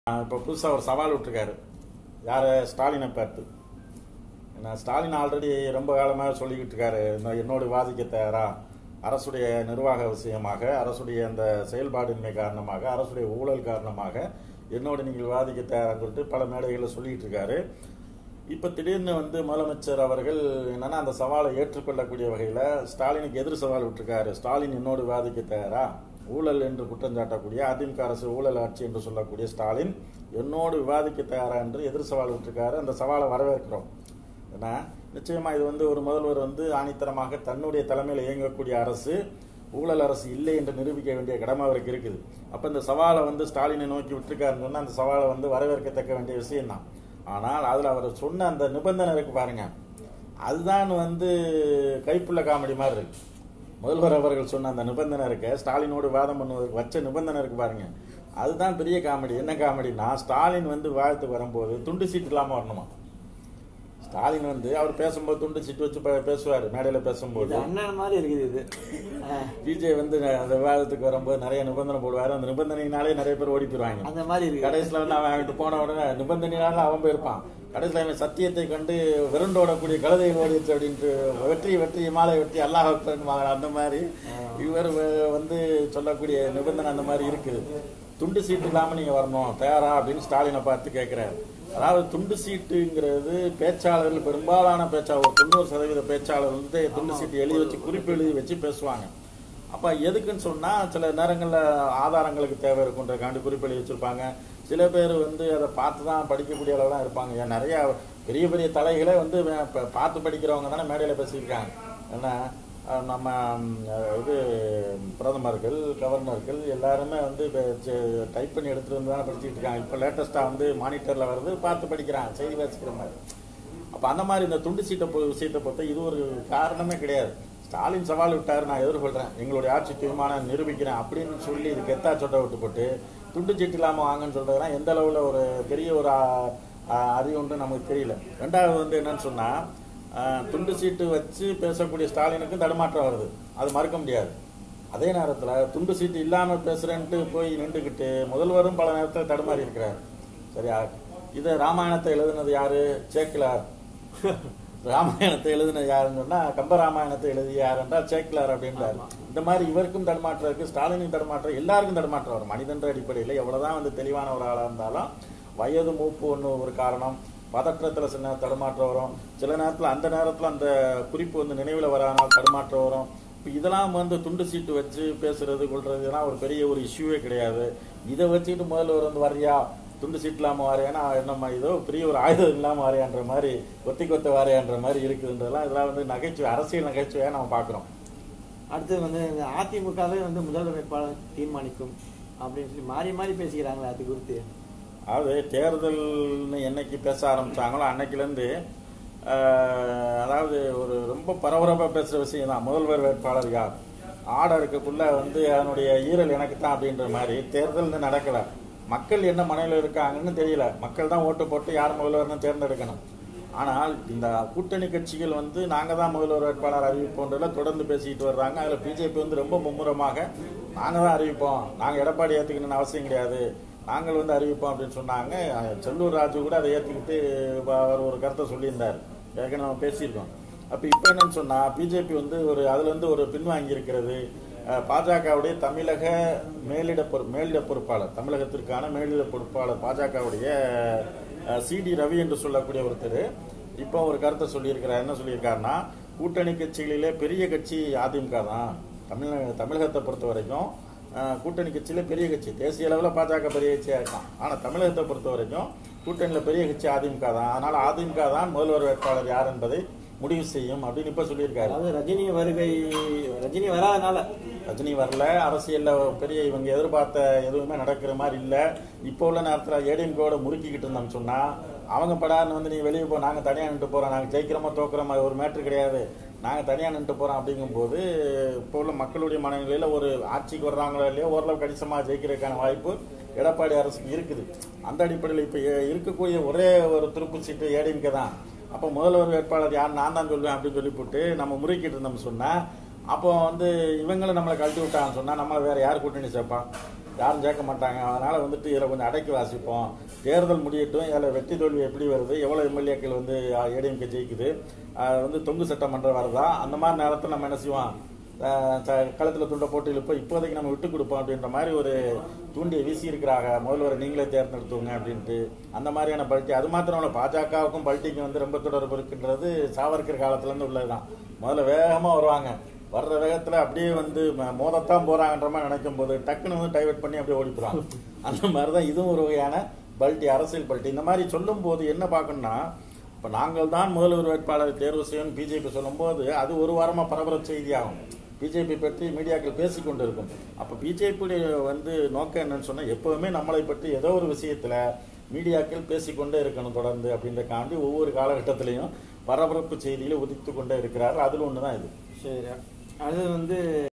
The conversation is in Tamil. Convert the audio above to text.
இப்போ புதுசாக ஒரு சவால் விட்டுருக்காரு யார் ஸ்டாலினை பார்த்து நான் ஸ்டாலின் ஆல்ரெடி ரொம்ப காலமாக சொல்லிக்கிட்டு இருக்காரு நான் என்னோடு வாதிக்க தயாரா அரசுடைய நிர்வாக விஷயமாக அரசுடைய அந்த செயல்பாடின்மை காரணமாக அரசுடைய ஊழல் காரணமாக என்னோடு நீங்கள் வாதிக்க தயாரான்னு சொல்லிட்டு பல மேடைகளில் சொல்லிக்கிட்டு இருக்காரு இப்போ திடீர்னு வந்து முதலமைச்சர் அவர்கள் என்னன்னா அந்த சவாலை ஏற்றுக்கொள்ளக்கூடிய வகையில் ஸ்டாலினுக்கு எதிர் சவால் விட்டுருக்காரு ஸ்டாலின் என்னோடு வாதிக்க தயாரா ஊழல் என்று குற்றம் சாட்டக்கூடிய அதிமுக அரசு ஊழல் ஆட்சி என்று சொல்லக்கூடிய ஸ்டாலின் என்னோடு விவாதிக்க தயாரா என்று எதிர் சவால் விட்டுருக்காரு அந்த சவாலை வரவேற்கிறோம் ஏன்னா நிச்சயமா இது வந்து ஒரு முதல்வர் வந்து ஆணித்தரமாக தன்னுடைய தலைமையில் இயங்கக்கூடிய அரசு ஊழல் அரசு இல்லை என்று நிரூபிக்க வேண்டிய கடமை அவருக்கு இருக்குது அப்ப இந்த சவாலை வந்து ஸ்டாலினை நோக்கி விட்டுருக்காருன்னு சொன்னா அந்த சவாலை வந்து வரவேற்கத்தக்க வேண்டிய விஷயம்தான் ஆனால் அதுல அவர் சொன்ன அந்த நிபந்தனை இருக்கு பாருங்க அதுதான் வந்து கைப்புள்ள காமெடி மாதிரி இருக்கு முதல்வர் அவர்கள் சொன்ன அந்த நிபந்தனை இருக்க ஸ்டாலினோடு வாதம் பண்ணுவதற்கு வச்ச நிபந்தனை இருக்கு பாருங்க அதுதான் பெரிய காமெடி என்ன காமெடினா ஸ்டாலின் வந்து விவாதத்துக்கு வரும்போது துண்டு சீட்டு இல்லாம வரணுமா ஸ்டாலின் வந்து அவர் பேசும்போது துண்டு சீட்டு வச்சு பே- பேசுவாரு மேடையில பேசும்போது இது அண்ணன் மாதிரி இருக்குது இது அஹ், விஜய் வந்து அந்த விவாதத்துக்கு வரும்போது நிறைய நிபந்தனை போடுவாரு அந்த நிபந்தனையினாலே நிறைய பேர் ஓடி போயிருவாங்க அந்த மாதிரி இருக்கு கடைசியில வந்து அவன் அங்கிட்டு போன உடனே நிபந்தனையால அவன் போயிருப்பான் கடைசியில அவன் சத்தியத்தை கண்டு விரண்டோடக்கூடிய கழுதைகள் ஓடிச்சு அப்படின்ட்டு வெற்றி வெற்றி மாலை வெற்றி அல்லாஹ் அக்பர்னுவாங்க அந்த மாதிரி இவர் வ- வந்து சொல்லக்கூடிய நிபந்தனை அந்த மாதிரி இருக்குது துண்டு சீட்டு இல்லாம நீங்க வரணும் தயாரா அப்படின்னு ஸ்டாலினை பார்த்து கேட்கிறாரு அதாவது துண்டு சீட்டுங்கிறது பேச்சாளர்கள் பெரும்பாலான பேச்சாளர் ஒரு தொண்ணூறு சதவீத பேச்சாளர் வந்து துண்டு சீட்டு எழுதி வச்சு குறிப்பு எழுதி வச்சு பேசுவாங்க அப்ப எதுக்குன்னு சொன்னா சில நேரங்கள்ல ஆதாரங்களுக்கு தேவை இருக்குன்றதுக்காண்டி குறிப்பெழுதி வச்சிருப்பாங்க சில பேர் வந்து அதை பார்த்து தான் படிக்கக்கூடிய அளவு தான் இருப்பாங்க ஏன் நிறைய பெரிய பெரிய தலைகளே வந்து வே- ப- பார்த்து படிக்கிறவங்க தானே மேடையில பேசியிருக்காங்க ஏன்னா அஹ், நம்ம ம், அஹ், இது பிரதமர்கள் கவர்னர்கள் எல்லாருமே வந்து டைப் பண்ணி எடுத்துட்டு வந்து தானே படிச்சுட்டு இருக்காங்க இப்போ லேட்டஸ்டா வந்து மானிட்டர்ல வருது பார்த்து படிக்கிறாங்க செய்தி வாசிக்கிற மாதிரி அப்ப அந்த மாதிரி இந்த துண்டு சீட்டை பொ- விஷயத்தை பொறுத்த இது ஒரு காரணமே கிடையாது ஸ்டாலின் சவால் விட்டாரு நான் எதிர்கொள்றேன் எங்களுடைய ஆட்சி தீர்மானம் நிரூபிக்கிறேன் அப்படின்னு சொல்லி இது கெத்தா சொட்டை விட்டு போட்டு துண்டு சீட்டு இல்லாம வாங்கன்னு சொல்றதுலாம் எந்த அளவுல ஒரு பெரிய ஒரு ஆ- ஆ- அறிவுன்னு நமக்கு தெரியல ரெண்டாவது வந்து என்னன்னு சொன்னா ஆ, துண்டு சீட்டு வச்சு பேசக்கூடிய ஸ்டாலினுக்கும் தடுமாற்றம் வருது அது மறுக்க முடியாது அதே நேரத்துல துண்டு சீட்டு இல்லாம பேசுறேன்ட்டு போய் நின்றுக்கிட்டு முதல்வரும் பல நேரத்தில் தடுமாறி இருக்கிறார் சரியா இதை ராமாயணத்தை எழுதுனது யாரு சேக்கிலார் ராமாயணத்தை எழுதின யாருன்னு சொன்னா கம்ப ராமாயணத்தை எழுதிய யார் என்றால் சேக்கிலார் அப்படின்றார் இந்த மாதிரி இவருக்கும் தடுமாற்றம் இருக்கு ஸ்டாலினுக்கும் தடுமாற்றம் எல்லாருக்கும் தடுமாற்றம் வரும் மனிதன்ற அடிப்படையில் எவ்வளவுதான் வந்து தெளிவான ஒரு ஆளா இருந்தாலும் வயது மூப்பு ஒன்று ஒரு காரணம் பதற்றத்துல சில நேரம் தடுமாற்றம் வரும் சில நேரத்துல அந்த நேரத்துல அந்த குறிப்பு வந்து நினைவுல வரானால் தடுமாற்றம் வரும் இப்ப இதெல்லாம் வந்து துண்டு சீட்டு வச்சு பேசுறது கொள்றது இதெல்லாம் ஒரு பெரிய ஒரு இஷ்யூவே கிடையாது இதை வச்சுக்கிட்டு முதல்வர் வந்து வர்றியா துண்டு சீட் இல்லாம வாரியானா என்னம்மா இதோ பெரிய ஒரு ஆயுதம் இல்லாம வாரியான்ற மாதிரி கொத்தி கொத்த வாரியான்ற மாதிரி இருக்குதுன்றதெல்லாம் இதெல்லாம் வந்து நகைச்சுவை அரசியல் நகைச்சுவையா நம்ம பாக்குறோம் அடுத்து வந்து இந்த அதிமுகவே வந்து முதல்வர் வேட்பாளர் தீர்மானிக்கும் அப்படின்னு சொல்லி மாறி மாறி பேசிக்கிறாங்களே அது குறித்து அதாவது தேர்தல்னு என்னைக்கு பேச ஆரம்பிச்சாங்களோ அன்னைக்குலேருந்து அதாவது ஒரு ரொம்ப பரபரப்பா பேசுற விஷயம் தான் முதல்வர் வேட்பாளர் யார் ஆர்டருக்குள்ள வந்து அதனுடைய ஈரல் எனக்கு தான் அப்படின்ற மாதிரி தேர்தல்னு நடக்கல மக்கள் என்ன மனையில் இருக்காங்கன்னு தெரியல மக்கள் தான் ஓட்டு போட்டு யார் முதல்வர்னு தேர்ந்தெடுக்கணும் ஆனால் இந்த கூட்டணி கட்சிகள் வந்து நாங்க தான் முதல்வர் வேட்பாளர் அறிவிப்போன்றதுல தொடர்ந்து பேசிக்கிட்டு வர்றாங்க அதுல பிஜேபி வந்து ரொம்ப மும்முரமாக நாங்க தான் அறிவிப்போம் நாங்க எடப்பாடி ஏத்துக்கணும்னு அவசியம் கிடையாது நாங்கள் வந்து அறிவிப்போம் அப்படின்னு சொன்னாங்க அஹ் செல்லூர் ராஜு கூட அதை ஏத்துக்கிட்டு வ- அவர் ஒரு கருத்தை சொல்லியிருந்தார் ஏற்கனவே நம்ம பேசியிருக்கோம் அப்ப இப்ப என்னன்னு சொன்னா பிஜேபி வந்து ஒரு அதுல இருந்து ஒரு பின்வாங்கி இருக்கிறது அஹ் பாஜகவுடைய தமிழக மேலிட பொறு மேலிட பொறுப்பாளர் தமிழகத்திற்கான மேலிட பொறுப்பாளர் பாஜகவுடைய சிடி ரவி என்று சொல்லக்கூடிய ஒருத்தர் இப்போ ஒரு கருத்தை சொல்லியிருக்கிறார் என்ன சொல்லியிருக்காருன்னா கூட்டணி கட்சிகளிலே பெரிய கட்சி அதிமுக தான் தமிழக தமிழகத்தை பொறுத்த வரைக்கும் அஹ், கூட்டணி கட்சியில பெரிய கட்சி தேசிய அளவில் பாஜக பெரிய கட்சியா இருக்கான் ஆனா தமிழகத்தை பொறுத்த வரைக்கும் கூட்டணியில பெரிய கட்சி அதிமுக தான் அதனால அதிமுக தான் முதல்வர் வேட்பாளர் யார் என்பதை முடிவு செய்யும் அப்படின்னு இப்ப சொல்லியிருக்காரு அதாவது ரஜினி வருகை ரஜினி வராதனால ரஜினி வரல அரசியல்ல பெரிய இவங்க எதிர்பார்த்த எதுவுமே நடக்கிற மாதிரி இல்ல இப்போ உள்ள நேரத்துல ஏடிஎம்கோட முறுக்கிக்கிட்டு இருந்தோம்னு சொன்னா அவங்க படான்னு வந்து நீ வெளியே போ நாங்க தனியா நின்று போறோம் நாங்க ஜெயிக்கிறோமா தோக்குறோமா அது ஒரு மேட்ரு கிடையாது நாங்க தனியா நின்று போறோம் அப்படிங்கும்போது இப்போ உள்ள மக்களுடைய மனநிலையில ஒரு ஆட்சிக்கு வர்றாங்களோ இல்லையோ ஓரளவு கணிசமா ஜெயிக்கிறதுக்கான வாய்ப்பு எடப்பாடி அரசுக்கு இருக்குது அந்த அடிப்படையில் இப்ப எ- இருக்கக்கூடிய ஒரே ஒரு துருப்பு சீட்டு ஏடிஎம்கே தான் அப்போ முதல்வர் வேட்பாளர் யார் நான் தான் சொல்லுவேன் அப்படின்னு சொல்லி போட்டு நம்ம முறுக்கிட்டு இருந்தோம்னு சொன்னா அப்போ வந்து இவங்களும் நம்மளை கழட்டி விட்டாங்கன்னு சொன்னா நம்மளை வேற யார் கூட்டணி சேர்ப்பான் யாரும் சேர்க்க மாட்டாங்க அதனால வந்துட்டு இதில் கொஞ்சம் அடக்கி வாசிப்போம் தேர்தல் முடியட்டும் இதில் வெற்றி தோல்வி எப்படி வருது எவ்வளோ எம்எல்ஏக்கள் வந்து ஏடிஎம்கே ஜெயிக்குது அது வந்து தொங்கு சட்டமன்றம் வருதா அந்த மாதிரி நேரத்தில் நம்ம என்ன செய்வோம் களத்தில் துண்டை போட்டு இழுப்போம் இப்போதைக்கு நம்ம விட்டு கொடுப்போம் அப்படின்ற மாதிரி ஒரு தூண்டியை வீசி இருக்கிறாங்க முதல்வரை நீங்களே தேர்ந்தெடுத்துவங்க அப்படின்ட்டு அந்த மாதிரியான பல்ட்டி அது மாத்திரம் இல்லை பாஜகவுக்கும் பல்ட்டிக்கும் வந்து ரொம்ப தொடர்பு இருக்கின்றது சாவர்கர் காலத்துலேருந்து உள்ளதுதான் முதல்ல வேகமாக வருவாங்க வர்ற வேகத்தில் அப்படியே வந்து ம- மோதத்தான் போகிறாங்கன்ற மாதிரி நினைக்கும் போது டக்குன்னு வந்து டைவர்ட் பண்ணி அப்படியே ஓடிப்புறாங்க அந்த மாதிரி தான் இதுவும் ஒரு வகையான பல்ட்டி அரசியல் பல்ட்டி இந்த மாதிரி சொல்லும்போது என்ன பார்க்கணும்னா இப்போ நாங்கள் தான் முதல்வர் வேட்பாளரை தேர்வு செய்யணும் பிஜேபி சொல்லும்போது அது ஒரு வாரமாக பரபரப்பு செய்தியாகும் பிஜேபி பற்றி மீடியாக்கள் பேசிக்கொண்டு இருக்கும் அப்போ பிஜேபி வந்து நோக்கம் என்னன்னு சொன்னால் எப்போவுமே நம்மளை பற்றி ஏதோ ஒரு விஷயத்தில் மீடியாக்கள் பேசிக்கொண்டே இருக்கணும் தொடர்ந்து அப்படின்ற காண்டி ஒவ்வொரு காலகட்டத்திலையும் பரபரப்பு செய்திகளை உதித்து கொண்டே இருக்கிறார் அதில் ஒன்று தான் இது சரி அது வந்து